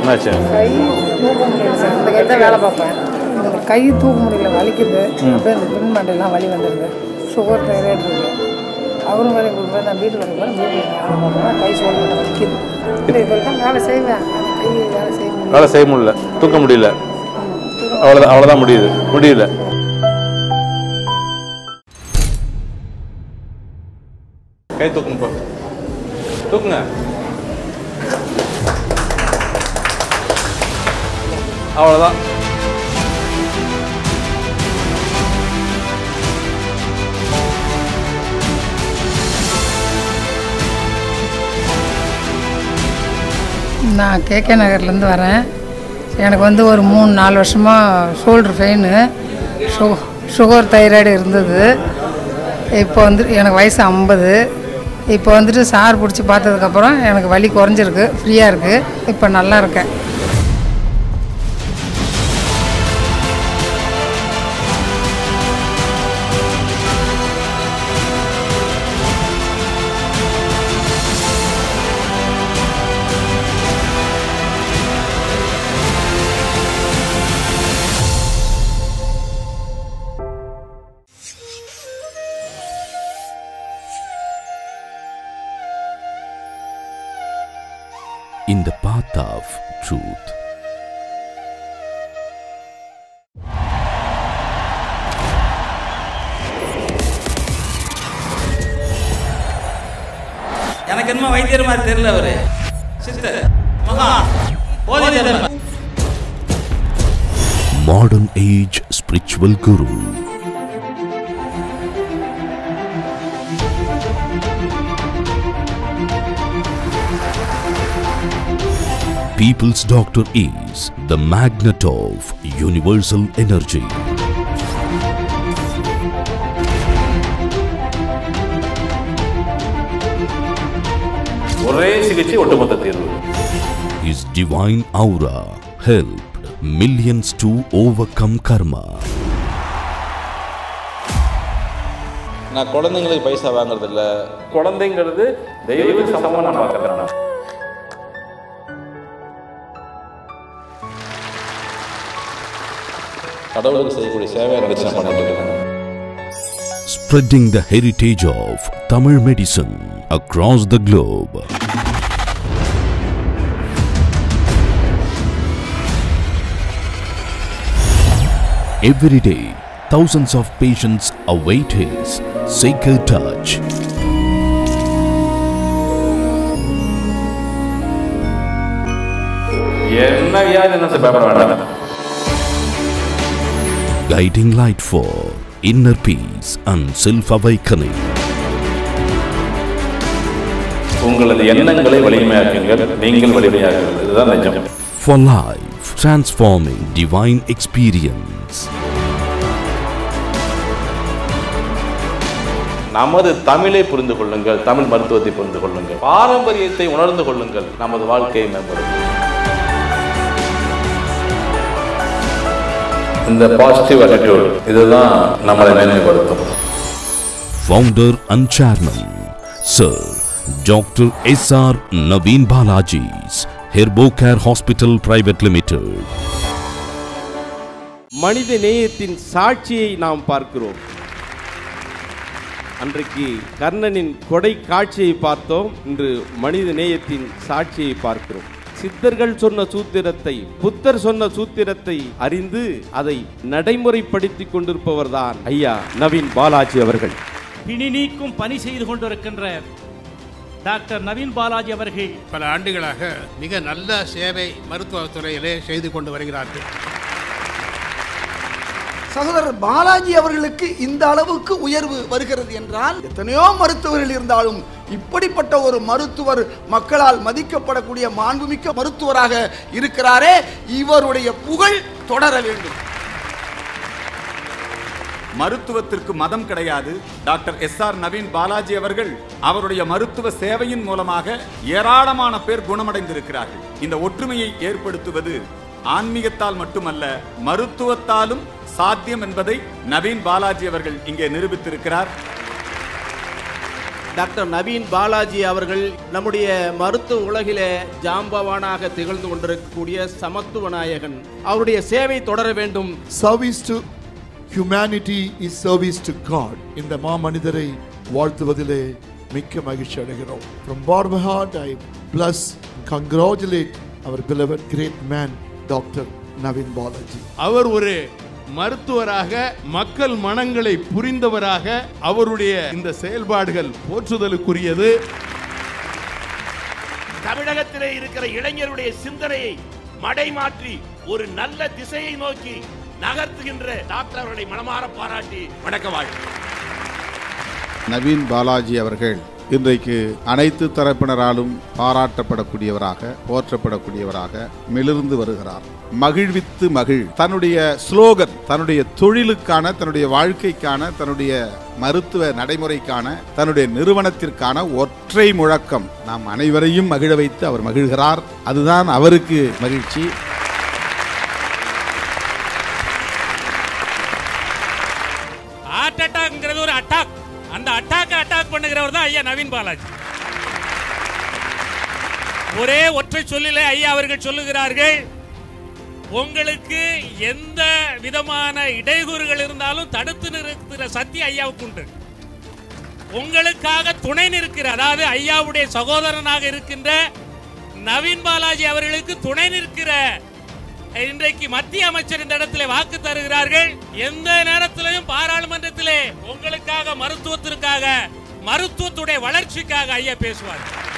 என்னாச்சு கை தூக்க முடியல சார் இந்த கை தான் வேலை பார்ப்பேன் இந்த கை தூக்க முடியல வலிக்குது அப்படியே இந்த பின் மண்டையெல்லாம் வலி வந்துடுது சுகர் தைராய்டு இருக்கு அவரும் வேலைக்கு கொடுக்குறேன் நான் வீட்டு வேலைக்கு போகிறேன் வீட்டு வேலை பார்ப்பேன் கை சோல் மட்டும் வலிக்குது இல்லை இது வரைக்கும் வேலை செய்வேன் ஆனா கை வேலை செய்ய முடியல வேலை செய்ய முடியல தூக்க முடியல அவ்வளோதான் அவ்வளோதான் முடியுது முடியல கை தூக்குங்க போ தூக்குங்க அவ்வளோதான் நான் கேகே நகர்லேருந்து வரேன் எனக்கு வந்து ஒரு மூணு நாலு வருஷமாக ஷோல்டர் பெயின் ஷு சுகர் தைராய்டு இருந்தது இப்போ வந்து எனக்கு வயசு ஐம்பது இப்போ வந்துட்டு சார் பிடிச்சி பார்த்ததுக்கப்புறம் எனக்கு வலி குறைஞ்சிருக்கு ஃப்ரீயாக இருக்குது இப்போ நல்லா இருக்கேன் in the path of truth. எனக்கு என்னமோ வைத்தியர் மாதிரி தெரியல அவரு சித்தர் மகா போதை Dharmar Modern age spiritual guru. People's doctor is the magnet of universal energy. ஒரே சிகிச்சை ஒட்டுமொத்த தீர்வு His divine aura helped millions to overcome karma. நான் குழந்தைங்களுக்கு பைசா வாங்குறது இல்ல குழந்தைங்கிறது தெய்வத்துக்கு சமமா நான் பார்க்கறேன் கடவுளுக்கு செய்யக்கூடிய சேவையை நினைச்சு நான் பண்ணிட்டு இருக்கேன் spreading the heritage of Tamil medicine across the globe. Every day, thousands of patients await his sacred touch. என்ன வியாதி என்ன பயப்பட வேண்டாம் guiding light for inner peace and self-awakening. உங்களது எண்ணங்களை வலிமையாக்குங்கள் நீங்கள் வலிமையாக்குங்கள் இதுதான் நிஜம் For life, transforming divine experience. நமது தமிழை புரிந்து கொள்ளுங்கள் தமிழ் மருத்துவத்தை புரிந்து கொள்ளுங்கள் பாரம்பரியத்தை உணர்ந்து கொள்ளுங்கள் நமது வாழ்க்கையை மேம்படும் இந்த பாசிட்டிவ் attitude இதுதான் நம்மளை மேன்மைப்படுத்தும் Founder and Chairman, Sir Dr. S.R. Naveen Balaji's Herbocare Hospital Private Limited. மனித நேயத்தின் சாட்சியை நாம் பார்க்கிறோம் அன்றைக்கு கர்ணனின் கொடை காட்சியை பார்த்தோம் இன்று மனித நேயத்தின் சாட்சியை பார்க்கிறோம் சித்தர்கள் சொன்ன சூத்திரத்தை புத்தர் சொன்ன சூத்திரத்தை அறிந்து அதை நடைமுறைப்படுத்திக் கொண்டிருப்பவர்தான் ஐயா நவீன் பாலாஜி அவர்கள் பிணி நீக்கும் பணி செய்து கொண்டிருக்கின்ற டாக்டர் நவீன் பாலாஜி அவர்கள் பல ஆண்டுகளாக மிக நல்ல சேவை மருத்துவத் துறையிலே செய்து கொண்டு வருகிறார்கள் சகோதரர் பாலாஜி அவர்களுக்கு இந்த அளவுக்கு உயர்வு வருகிறது என்றால் எத்தனையோ மருத்துவர்கள் இருந்தாலும் இப்படிப்பட்ட ஒரு மருத்துவர் மக்களால் மதிக்கப்படக்கூடிய மாண்புமிக்க மருத்துவராக இருக்கிறாரே இவருடைய புகழ் தொடர வேண்டும் மருத்துவத்திற்கு மதம் கிடையாது doctor S R Naveen Balaji அவர்கள் அவருடைய மருத்துவ சேவையின் மூலமாக ஏராளமான பேர் குணமடைந்திருக்கிறார்கள் இந்த ஒற்றுமையை ஏற்படுத்துவது ஆன்மீகத்தால் மட்டுமல்ல மருத்துவத்தாலும் சாத்தியம் என்பதை நவீன் பாலாஜி அவர்கள் இங்கே நிரூபித்திருக்கிறார் டாக்டர் நவீன் பாலாஜி அவர்கள் நம்முடைய மருத்துவ உலகிலே ஜாம்பவானாக திகழ்ந்து கொண்டிருக்கக்கூடிய சமத்துவ நாயகன் அவருடைய சேவை தொடர வேண்டும் service to humanity is service to God இந்த மாமனிதரை வாழ்த்துவதிலே மிக்க மகிழ்ச்சி அடைகிறோம் from far heart I bless congratulate அவர் பிலவர் great man doctor Naveen Balaji அவர் ஒரு மருத்துவராக மக்கள் மனங்களை புரிந்தவராக அவருடைய இந்த செயல்பாடுகள் போற்றுதலுக்குரியது தமிழகத்திலே இருக்கிற இளைஞருடைய சிந்தனையை மடைமாற்றி ஒரு நல்ல திசையை நோக்கி நகர்த்துகின்ற டாக்டர் அவர்களை மனமாற பாராட்டி வணக்க வாழ்த்து நவீன் பாலாஜி அவர்கள் இன்றைக்கு அனைத்து தரப்பினராலும் பாராட்டப்படக்கூடியவராக போற்றப்படக்கூடியவராக மிளிர்ந்து வருகிறார் மகிழ்வித்து மகிழ் தன்னுடைய ஸ்லோகன் தன்னுடைய தொழிலுக்கான தன்னுடைய வாழ்க்கைக்கான தன்னுடைய மருத்துவ நடைமுறைக்கான தன்னுடைய நிறுவனத்திற்கான ஒற்றை முழக்கம் நாம் அனைவரையும் மகிழ வைத்து அவர் மகிழ்கிறார் அதுதான் அவருக்கு மகிழ்ச்சி ஹார்ட் அட்டாக்ங்கிறது ஒரு அட்டாக் அந்த அட்டாக்கை அட்டாக் பண்ணுகிறவர் தான் ஐயா நவீன் பாலாஜி ஒரே ஒற்றை சொல்லிலே ஐயா அவர்கள் சொல்லுகிறார்கள் உங்களுக்கு எந்த விதமான இடையூறுகள் இருந்தாலும் தடுத்து நிறுத்துகிற சக்தி ஐயாவுக்கு உண்டு உங்களுக்காக துணை நிற்கிற அதாவது ஐயாவுடைய சகோதரனாக இருக்கின்ற நவீன் பாலாஜி அவர்களுக்கு துணை நிற்கிற இன்றைக்கு மத்திய அமைச்சர் இந்த இடத்துல வாக்கு தருகிறார்கள் எந்த நேரத்திலையும் பாராளுமன்றத்திலே உங்களுக்காக மருத்துவத்திற்காக மருத்துவத்துடைய வளர்ச்சிக்காக ஐயா பேசுவார்